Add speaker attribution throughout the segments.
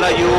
Speaker 1: వలయు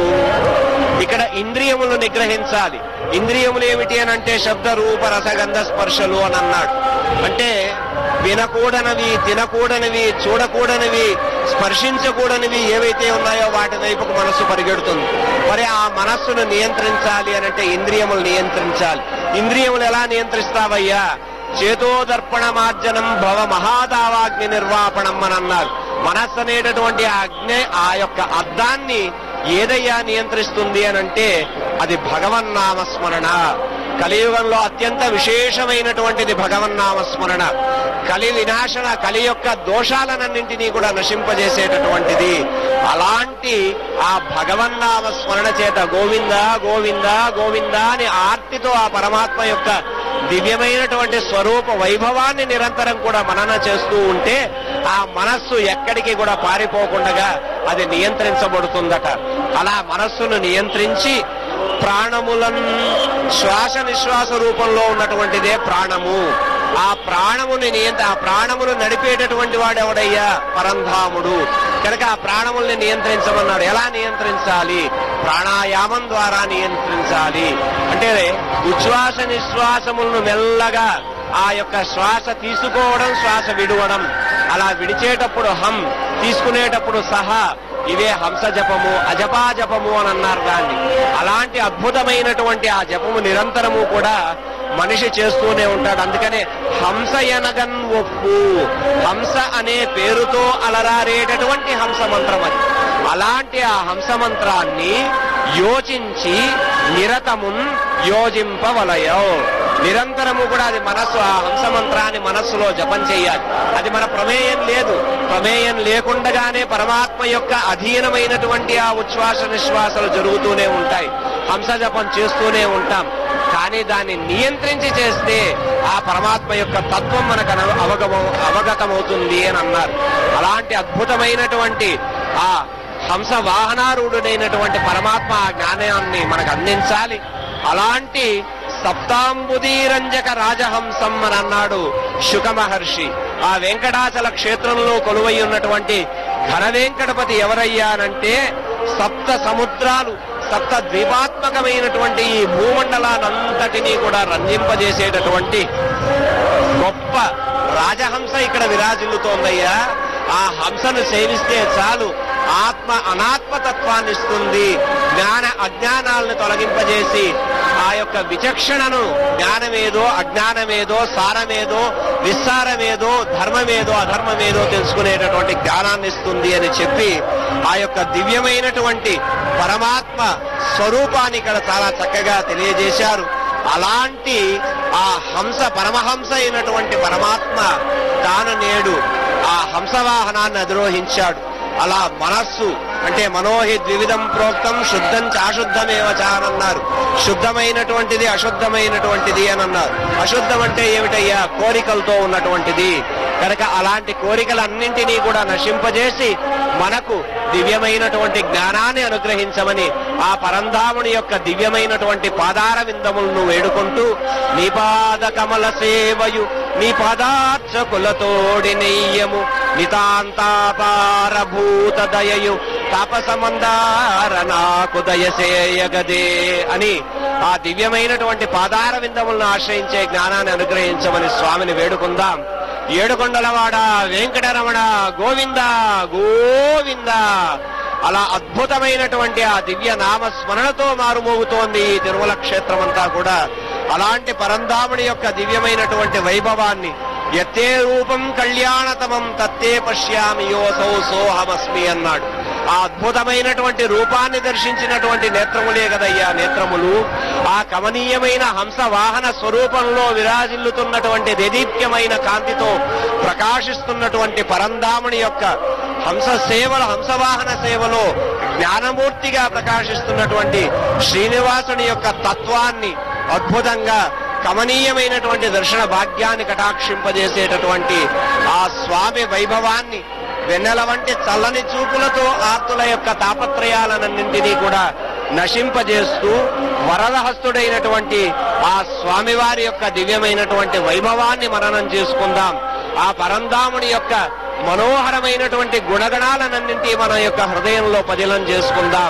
Speaker 1: ఇక్కడ ఇంద్రియములు నిగ్రహించాలి ఇంద్రియములు ఏమిటి అని అంటే శబ్ద రూప రసగంధ స్పర్శలు అని అన్నాడు అంటే వినకూడనివి తినకూడనివి చూడకూడనివి స్పర్శించకూడనివి ఏవైతే ఉన్నాయో వాటి వైపుకు మనస్సు పరిగెడుతుంది మరి ఆ మనస్సును నియంత్రించాలి అని అంటే ఇంద్రియములు నియంత్రించాలి ఇంద్రియములు ఎలా నియంత్రిస్తావయ్యా చేతోదర్పణ మార్జనం భవ మహాదావాగ్ని నిర్వాపణం అని అన్నారు మనస్సు అనేటటువంటి ఆ అగ్ని ఆ యొక్క అద్దాన్ని ఏదయ్యా నియంత్రిస్తుంది అని అంటే అది భగవన్నామస్మరణ కలియుగంలో అత్యంత విశేషమైనటువంటిది భగవన్నామస్మరణ కలి వినాశన కలి యొక్క దోషాలనన్నింటినీ కూడా నశింపజేసేటటువంటిది అలాంటి ఆ భగవన్నామ స్మరణ చేత గోవింద గోవింద గోవింద అని ఆర్తితో ఆ పరమాత్మ యొక్క దివ్యమైనటువంటి స్వరూప వైభవాన్ని నిరంతరం కూడా మనన చేస్తూ ఉంటే ఆ మనస్సు ఎక్కడికి కూడా పారిపోకుండా అది నియంత్రించబడుతుందట అలా మనస్సును నియంత్రించి ప్రాణములను శ్వాస నిశ్వాస రూపంలో ఉన్నటువంటిదే ప్రాణము ఆ ప్రాణముని నియంత్ర ఆ ప్రాణమును నడిపేటటువంటి వాడెవడయ్యా పరంధాముడు కనుక ఆ ప్రాణముల్ని నియంత్రించమన్నాడు ఎలా నియంత్రించాలి ప్రాణాయామం ద్వారా నియంత్రించాలి అంటే ఉచ్ఛ్వాస నిశ్వాసములను మెల్లగా ఆ యొక్క శ్వాస తీసుకోవడం శ్వాస విడవడం అలా విడిచేటప్పుడు హం తీసుకునేటప్పుడు సహా ఇవే హంస జపము అజపా జపము అని అన్నారు దాన్ని అలాంటి అద్భుతమైనటువంటి ఆ జపము నిరంతరము కూడా మనిషి చేస్తూనే ఉంటాడు అందుకనే హంస ఎనగన్ ఒప్పు హంస అనే పేరుతో అలరారేటటువంటి హంస మంత్రం అది అలాంటి ఆ హంస మంత్రాన్ని యోచించి నిరతమున్ యోజింపవలయో నిరంతరము కూడా అది మనస్సు ఆ హంస మంత్రాన్ని మనస్సులో జపం చేయాలి అది మన ప్రమేయం లేదు ప్రమేయం లేకుండగానే పరమాత్మ యొక్క అధీనమైనటువంటి ఆ ఉచ్ఛ్వాస నిశ్వాసాలు జరుగుతూనే ఉంటాయి హంస జపం చేస్తూనే ఉంటాం కానీ దాన్ని నియంత్రించి చేస్తే ఆ పరమాత్మ యొక్క తత్వం మనకు అన- అవగమ అవగతమవుతుంది అని అన్నారు అలాంటి అద్భుతమైనటువంటి ఆ హంస వాహనారూఢుడైనటువంటి పరమాత్మ ఆ జ్ఞానాన్ని మనకు అందించాలి అలాంటి సప్తాంబుదీరంజక రాజహంసం అని అన్నాడు శుక మహర్షి ఆ వెంకటాచల క్షేత్రంలో కొలువై ఉన్నటువంటి ఘన వెంకటపతి ఎవరయ్యానంటే సప్త సముద్రాలు సప్త ద్వీపాత్మకమైనటువంటి ఈ భూమండలానంతటినీ కూడా రంజింపజేసేటటువంటి గొప్ప రాజహంస ఇక్కడ విరాజిల్లుతోందయ్యా ఆ హంసను సేవిస్తే చాలు ఆత్మ అనాత్మతత్వాన్ని ఇస్తుంది జ్ఞాన అజ్ఞానాలను తొలగింపజేసి ఆ యొక్క విచక్షణను జ్ఞానమేదో అజ్ఞానమేదో సారమేదో నిస్సారమేదో ధర్మమేదో అధర్మమేదో తెలుసుకునేటటువంటి జ్ఞానాన్ని ఇస్తుంది అని చెప్పి ఆ యొక్క దివ్యమైనటువంటి పరమాత్మ స్వరూపాన్ని ఇక్కడ చాలా చక్కగా తెలియజేశారు అలాంటి ఆ హంస పరమహంస అయినటువంటి పరమాత్మ తాను నేడు ఆ హంసవాహనాన్ని అధిరోహించాడు అలా మనస్సు అంటే మనోహి ద్వివిధం ప్రోక్తం శుద్ధం చాశుద్ధమేవ చానన్నారు శుద్ధమైనటువంటిది అశుద్ధమైనటువంటిది అని అన్నారు అశుద్ధం అంటే ఏమిటయ్యా కోరికలతో ఉన్నటువంటిది కనుక అలాంటి కోరికలన్నింటినీ కూడా నశింపజేసి మనకు దివ్యమైనటువంటి జ్ఞానాన్ని అనుగ్రహించమని ఆ పరంధాముని యొక్క దివ్యమైనటువంటి పాదార విందములను వేడుకుంటూ నీ పాద కమల సేవయు నీ పదార్చకులతోడి నెయ్యము నితాంతాపార భూత దయయు తపసమందార నాకు దయసేయగదే అని ఆ దివ్యమైనటువంటి పాదార విందములను ఆశ్రయించే జ్ఞానాన్ని అనుగ్రహించమని స్వామిని వేడుకుందాం ఏడుకొండలవాడ వెంకటరమణ గోవింద గోవింద అలా అద్భుతమైనటువంటి ఆ దివ్య నామ స్మరణతో మారుమోగుతోంది ఈ తిరుమల క్షేత్రం అంతా కూడా అలాంటి పరంధాముడి యొక్క దివ్యమైనటువంటి వైభవాన్ని ఎత్తే రూపం కళ్యాణతమం తత్తే పశ్యామి యోసౌ సోహమస్మి అన్నాడు ఆ అద్భుతమైనటువంటి రూపాన్ని దర్శించినటువంటి నేత్రములే కదయ్యా నేత్రములు ఆ కమనీయమైన హంస వాహన స్వరూపంలో విరాజిల్లుతున్నటువంటి దేదీప్యమైన కాంతితో ప్రకాశిస్తున్నటువంటి పరంధాముని యొక్క హంస సేవల హంసవాహన సేవలో జ్ఞానమూర్తిగా ప్రకాశిస్తున్నటువంటి శ్రీనివాసుని యొక్క తత్వాన్ని అద్భుతంగా కమనీయమైనటువంటి దర్శన భాగ్యాన్ని కటాక్షింపజేసేటటువంటి ఆ స్వామి వైభవాన్ని వెన్నెల వంటి చల్లని చూపులతో ఆర్తుల యొక్క తాపత్రయాలన్నింటినీ కూడా నశింపజేస్తూ వరదహస్తుడైనటువంటి ఆ స్వామివారి యొక్క దివ్యమైనటువంటి వైభవాన్ని మననం చేసుకుందాం ఆ పరంధాముని యొక్క మనోహరమైనటువంటి గుణగణాలనన్నింటి మన యొక్క హృదయంలో పదిలం చేసుకుందాం